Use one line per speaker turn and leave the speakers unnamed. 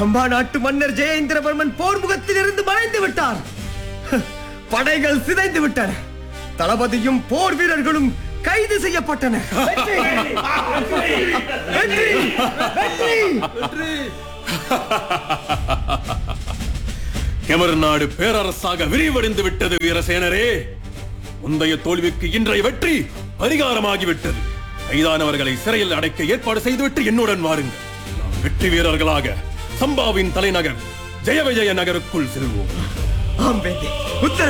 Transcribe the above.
சம்பா நாட்டு மன்னர் ஜெயேந்திரவர்மன் போர்முகத்தில் இருந்து மறைந்து விட்டார் படைகள் சிதைந்து விட்டன தளபதியும் போர் வீரர்களும் கைது செய்யப்பட்டனர் வெற்றி! வெற்றி! வெற்றி!
எமர் நாடு பேரரசாக விரிவடைந்து விட்டது வீரசேனரே முந்தைய தோல்விக்கு இன்றைய வெற்றி பரிகாரமாகிவிட்டது கைதானவர்களை சிறையில் அடைக்க ஏற்பாடு செய்துவிட்டு என்னுடன் வாருங்கள் நாம் வெற்றி வீரர்களாக சம்பாவின் தலைநகர் ஜெய விஜய நகருக்குள் செல்வோம்
ஆம் வேந்தே உத்தரவு